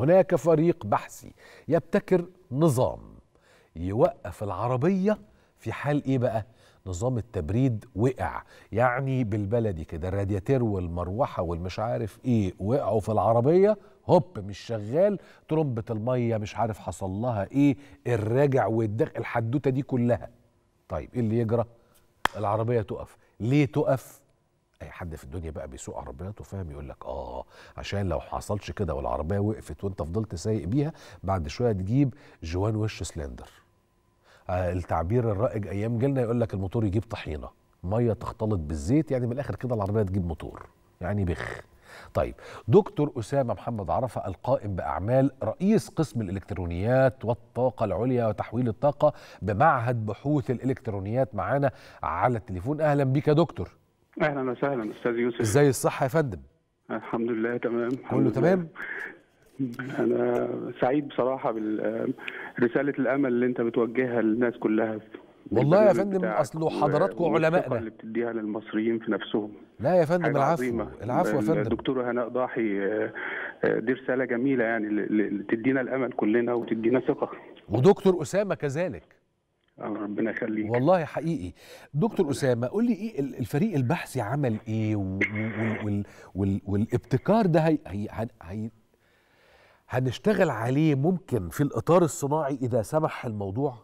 هناك فريق بحثي يبتكر نظام يوقف العربيه في حال ايه بقى نظام التبريد وقع يعني بالبلدي كده الرادياتير والمروحه والمش عارف ايه وقعوا في العربيه هوب مش شغال ترمبة المية مش عارف حصل لها ايه الراجع والدخل الحدوتة دي كلها طيب ايه اللي يجرى العربية تقف ليه تقف اي حد في الدنيا بقى بيسوق عربيات وفاهم يقول لك اه عشان لو حصلش كده والعربية وقفت وانت فضلت سايق بيها بعد شوية تجيب جوان وش سلندر آه التعبير الرائج ايام جيلنا يقول لك الموتور يجيب طحينة مية تختلط بالزيت يعني من الاخر كده العربية تجيب موتور يعني بخ طيب دكتور أسامة محمد عرفة القائم بأعمال رئيس قسم الإلكترونيات والطاقة العليا وتحويل الطاقة بمعهد بحوث الإلكترونيات معانا على التليفون أهلا بك يا دكتور اهلا وسهلا استاذ يوسف ازاي الصحة يا فندم الحمد لله تمام كله تمام انا سعيد بصراحه برساله الامل اللي انت بتوجهها للناس كلها والله يا فندم اصله حضراتكم علمائنا اللي بتديها للمصريين في نفسهم لا يا فندم حاجة العفو عظيمة. العفو يا فندم الدكتور هناء ضاحي آه، آه، دي رساله جميله يعني ل- ل- تدينا الامل كلنا وتدينا ثقه ودكتور أسامة كذلك آه، ربنا يخليك والله حقيقي دكتور أسامة قول لي إيه ال- الفريق البحثي عمل إيه و- وال وال وال والابتكار ده هي هي هن- هي هنشتغل عليه ممكن في الإطار الصناعي إذا سمح الموضوع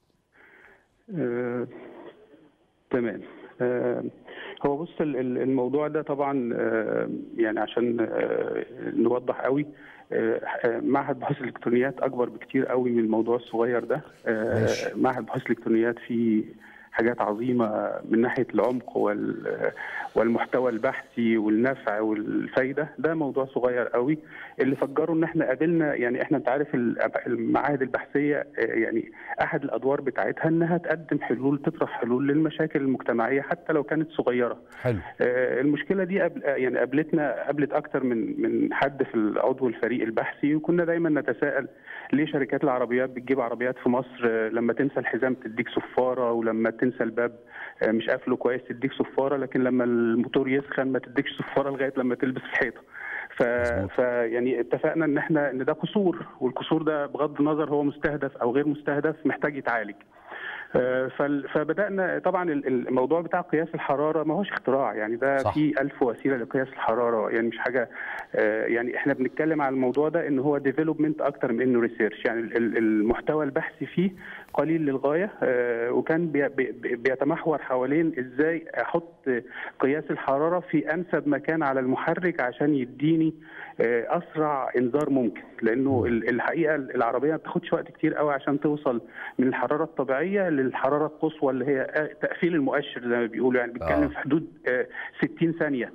آه، تمام آه، هو بص ال- ال- الموضوع ده طبعا آه، يعني عشان آه، نوضح قوي آه، آه، معهد بحوث الالكترونيات اكبر بكتير قوي من الموضوع الصغير ده آه، ماشي. معهد بحوث الالكترونيات فيه حاجات عظيمه من ناحيه العمق وال- والمحتوى البحثي والنفع والفايده ده موضوع صغير قوي اللي فجره ان احنا قابلنا يعني احنا انت عارف الأب- المعاهد البحثيه آه، يعني احد الادوار بتاعتها انها تقدم حلول تطرح حلول للمشاكل المجتمعيه حتى لو كانت صغيره حلو آه، المشكله دي قبل آه، يعني قابلتنا قابلت اكتر من من حد في العضو الفريق البحثي وكنا دايما نتساءل ليه شركات العربيات بتجيب عربيات في مصر آه، لما تنسى الحزام تديك صفاره ولما تنسى الباب آه، مش قافله كويس تديك صفاره لكن لما الموتور يسخن ما تديكش صفاره لغايه لما تلبس الحيطه ف... مظبوط. فيعني اتفقنا ان احنا ان ده قصور والقصور ده بغض النظر هو مستهدف او غير مستهدف محتاج يتعالج آه، فال- فبدانا طبعا ال- الموضوع بتاع قياس الحراره ما هوش اختراع يعني ده صح. في ألف وسيله لقياس الحراره يعني مش حاجه آه، يعني احنا بنتكلم على الموضوع ده ان هو ديفلوبمنت اكتر من انه ريسيرش يعني ال- ال- المحتوى البحثي فيه قليل للغايه آه، وكان بي- بي- بيتمحور حوالين ازاي احط قياس الحراره في انسب مكان على المحرك عشان يديني آه، اسرع انذار ممكن لانه ال- الحقيقه العربيه ما بتاخدش وقت كتير قوي عشان توصل من الحراره الطبيعيه للحراره القصوى اللي هي آه، تقفيل المؤشر زي ما بيقولوا يعني بيتكلم آه. في حدود آه، 60 ثانيه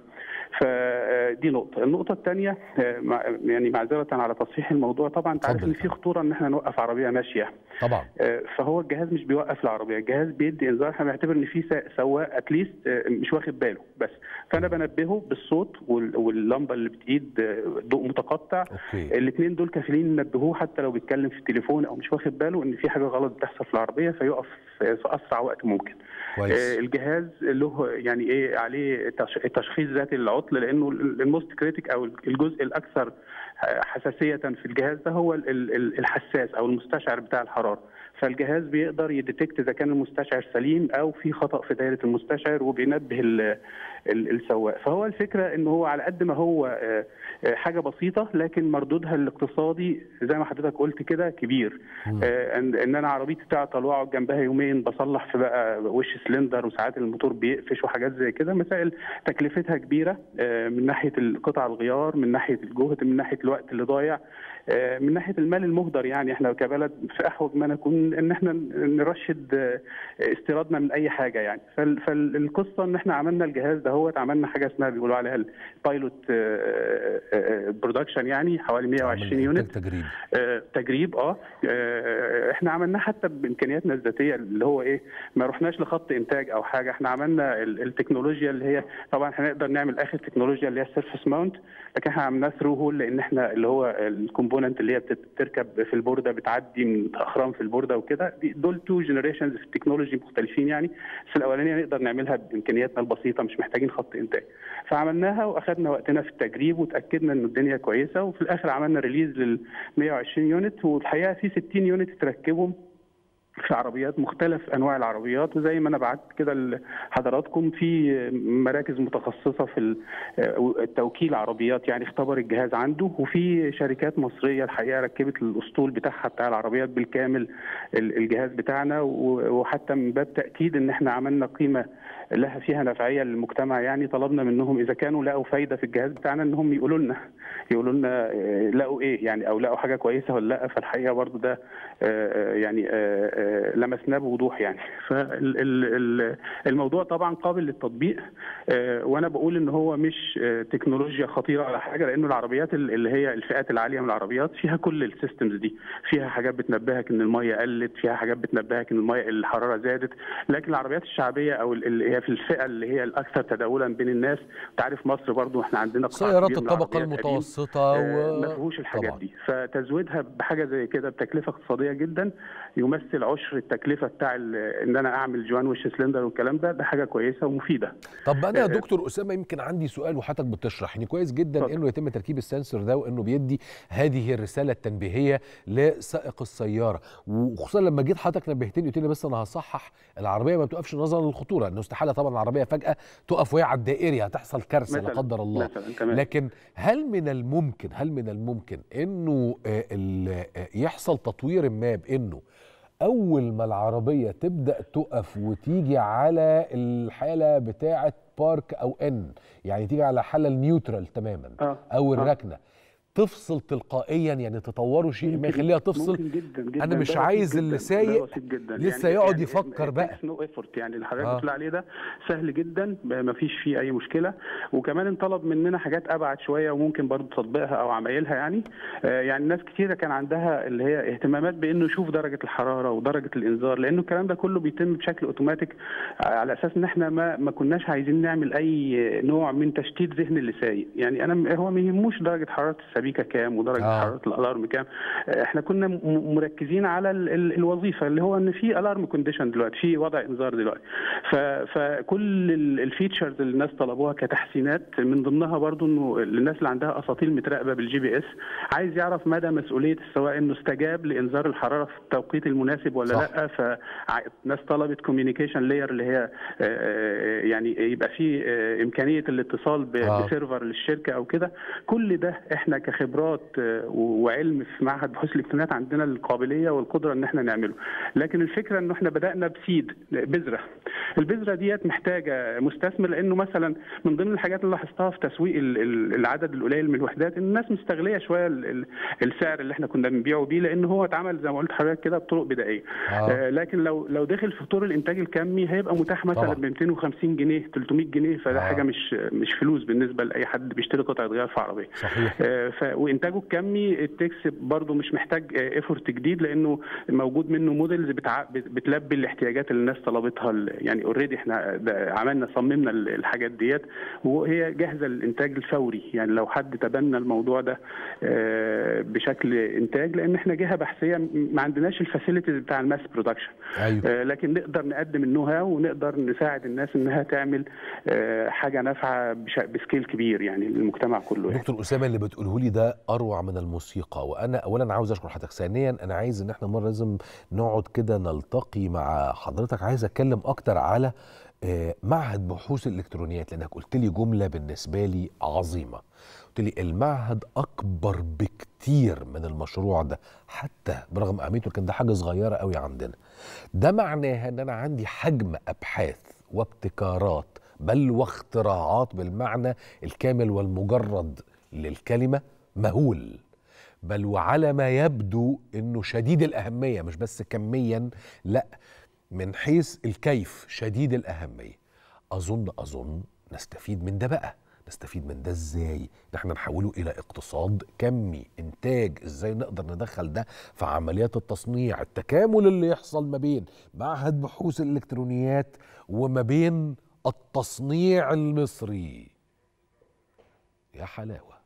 فدي نقطة، النقطة الثانية يعني معذرة على تصحيح الموضوع طبعا انت عارف اتفضل. ان في خطورة ان احنا نوقف عربية ماشية طبعا آه، فهو الجهاز مش بيوقف العربيه، الجهاز بيدي انذار احنا بنعتبر ان في سا- سواق اتليست مش واخد باله بس فانا بنبهه بالصوت وال- واللمبه اللي بتقيد آه، ضوء متقطع أوكي الاثنين دول كافيين ينبهوه حتى لو بيتكلم في التليفون او مش واخد باله ان في حاجه غلط بتحصل في العربيه فيقف في في اسرع وقت ممكن. كويس آه، الجهاز له يعني ايه عليه تش- تشخيص ذاتي للعطل لانه الموست كريتيك او الجزء الاكثر حساسيه في الجهاز ده هو ال- ال- الحساس او المستشعر بتاع الحراره فالجهاز بيقدر يديتكت اذا كان المستشعر سليم او في خطا في دايره المستشعر وبينبه ال- ال- السواق فهو الفكره ان هو على قد ما هو آه، آه، حاجه بسيطه لكن مردودها الاقتصادي زي ما حضرتك قلت كده كبير مم. آه، ان إن انا عربيتي تعطل واقعد جنبها يومين بصلح في بقى وش سلندر وساعات الموتور بيقفش وحاجات زي كده مسائل تكلفتها كبيره آه، من ناحيه قطع الغيار من ناحيه الجهد من ناحيه الوقت اللي ضايع آه، من ناحيه المال المهدر يعني احنا كبلد في احوج ما نكون ان احنا نرشد آه، استيرادنا من اي حاجه يعني فال- فالقصه ان احنا عملنا الجهاز ده هو عملنا حاجه اسمها بيقولوا عليها البايلوت برودكشن يعني حوالي 120 عمل يونت إنتاج تجريبي آه، تجريب اه آه، احنا عملناه حتى بامكانياتنا الذاتيه اللي هو ايه ما رحناش لخط انتاج او حاجه احنا عملنا ال- التكنولوجيا اللي هي طبعا هنقدر نعمل اخر تكنولوجيا اللي هي السيرفس ماونت لكن احنا عملناه ثرو هول لان احنا منها اللي هو الكومبوننت اللي هي بتركب في البورده بتعدي من اخرام في البورده وكده دول تو جنريشنز في التكنولوجي مختلفين يعني بس الاولانيه نقدر نعملها بامكانياتنا البسيطه مش محتاجين خط انتاج فعملناها واخدنا وقتنا في التجريب وتاكدنا ان الدنيا كويسه وفي الاخر عملنا ريليز لل 120 يونت والحقيقه في 60 يونت تركبهم في عربيات مختلف انواع العربيات وزي ما انا بعت كده لحضراتكم في مراكز متخصصه في التوكيل عربيات يعني اختبر الجهاز عنده وفي شركات مصريه الحقيقه ركبت الاسطول بتاعها بتاع العربيات بالكامل الجهاز بتاعنا وحتى من باب تاكيد ان احنا عملنا قيمه لها فيها نفعيه للمجتمع يعني طلبنا منهم اذا كانوا لقوا فايده في الجهاز بتاعنا انهم يقولوا لنا يقولوا لنا لقوا ايه يعني او لقوا حاجه كويسه ولا لا فالحقيقه برضو ده يعني لمسناه بوضوح يعني فالموضوع طبعا قابل للتطبيق وانا بقول ان هو مش تكنولوجيا خطيره ولا حاجه لانه العربيات اللي هي الفئات العاليه من العربيات فيها كل السيستمز دي فيها حاجات بتنبهك ان الميه قلت فيها حاجات بتنبهك ان الميه الحراره زادت لكن العربيات الشعبيه او اللي هي في الفئه اللي هي الاكثر تداولا بين الناس انت عارف مصر برضو احنا عندنا سيارات الطبقه المتوسطه و... ما فيهوش الحاجات طبعا. دي فتزويدها بحاجه زي كده بتكلفه اقتصاديه جدا يمثل عشر التكلفه بتاع ان انا اعمل جوان وش سلندر والكلام ده ده حاجه كويسه ومفيده طب انا يا دكتور اسامه يمكن عندي سؤال وحضرتك بتشرح يعني كويس جدا طب. انه يتم تركيب السنسور ده وانه بيدي هذه الرساله التنبيهيه لسائق السياره وخصوصا لما جيت حضرتك نبهتني قلت لي بس انا هصحح العربيه ما بتوقفش نظرا للخطوره انه استحاله طبعا العربيه فجاه تقف وهي على الدائري هتحصل كارثه لا قدر الله مثلاً. لكن هل من الممكن هل من الممكن انه يحصل تطوير ما بانه اول ما العربيه تبدا تقف وتيجي على الحاله بتاعه بارك او ان يعني تيجي على حاله النيوترال تماما آه. او الركنه تفصل تلقائيا يعني تطوروا شيء ما يخليها تفصل ممكن جدا جدا انا مش عايز اللي سايق لسه يعني يقعد يفكر بقى نو ايفورت يعني اللي حضرتك بتقول عليه ده سهل جدا ما فيش فيه اي مشكله وكمان انطلب مننا حاجات ابعد شويه وممكن برضه تطبيقها او عمايلها يعني آه يعني ناس كتيره كان عندها اللي هي اهتمامات بانه يشوف درجه الحراره ودرجه الانذار لانه الكلام ده كله بيتم بشكل اوتوماتيك على اساس ان احنا ما ما كناش عايزين نعمل اي نوع من تشتيت ذهن اللي سايق يعني انا هو ما يهموش درجه حراره السبيكه كام ودرجه آه. حراره الالارم كام احنا كنا مركزين على ال ال الوظيفه اللي هو ان في الارم كونديشن دلوقتي في وضع انذار دلوقتي فكل الفيتشرز اللي الناس طلبوها كتحسينات من ضمنها برضو انه الناس اللي عندها اساطيل متراقبه بالجي بي اس عايز يعرف مدى مسؤوليه السواق انه استجاب لانذار الحراره في التوقيت المناسب ولا صح. لا فالناس طلبت كوميونيكيشن لاير اللي هي يعني يبقى في امكانيه الاتصال بسيرفر للشركه او كده كل ده احنا كخبرات وعلم في معهد بحوث الالكترونيات عندنا القابليه والقدره ان احنا نعمله لكن الفكره انه احنا بدانا بسيد بذره البذره ديت محتاجه مستثمر لانه مثلا من ضمن الحاجات اللي لاحظتها في تسويق العدد القليل من الوحدات ان الناس مستغليه شويه السعر اللي احنا كنا بنبيعه بيه لان هو اتعمل زي ما قلت لحضرتك كده بطرق بدائيه آه. لكن لو لو دخل في طور الانتاج الكمي هيبقى متاح مثلا ب 250 جنيه 300 جنيه فده آه. حاجه مش مش فلوس بالنسبه لاي حد بيشتري قطعه غيار في عربيه صحيح آه ف... وانتاجه الكمي التكس برضه مش محتاج ايفورت جديد لانه موجود منه موديلز بتع... بتلبي الاحتياجات اللي الناس طلبتها يعني اوريدي احنا عملنا صممنا الحاجات ديت وهي جاهزه للانتاج الفوري يعني لو حد تبنى الموضوع ده بشكل انتاج لان احنا جهه بحثيه ما عندناش الفاسيلتيز بتاع الماس برودكشن أيوة. لكن نقدر نقدم النو هاو ونقدر نساعد الناس انها تعمل حاجه نافعه بسكيل كبير يعني للمجتمع كله يعني. دكتور اسامه اللي بتقوله لي ده اروع من الموسيقى وانا اولا عاوز اشكر حضرتك ثانيا انا عايز ان احنا مره لازم نقعد كده نلتقي مع حضرتك عايز اتكلم اكتر على معهد بحوث الالكترونيات لانك قلت لي جمله بالنسبه لي عظيمه قلت لي المعهد اكبر بكتير من المشروع ده حتى برغم اهميته كان ده حاجه صغيره قوي عندنا ده معناها ان انا عندي حجم ابحاث وابتكارات بل واختراعات بالمعنى الكامل والمجرد للكلمه مهول بل وعلى ما يبدو انه شديد الاهميه مش بس كميا لا من حيث الكيف شديد الاهميه اظن اظن نستفيد من ده بقى نستفيد من ده ازاي ان احنا نحوله الى اقتصاد كمي انتاج ازاي نقدر ندخل ده في عمليات التصنيع التكامل اللي يحصل ما بين معهد بحوث الالكترونيات وما بين التصنيع المصري يا حلاوه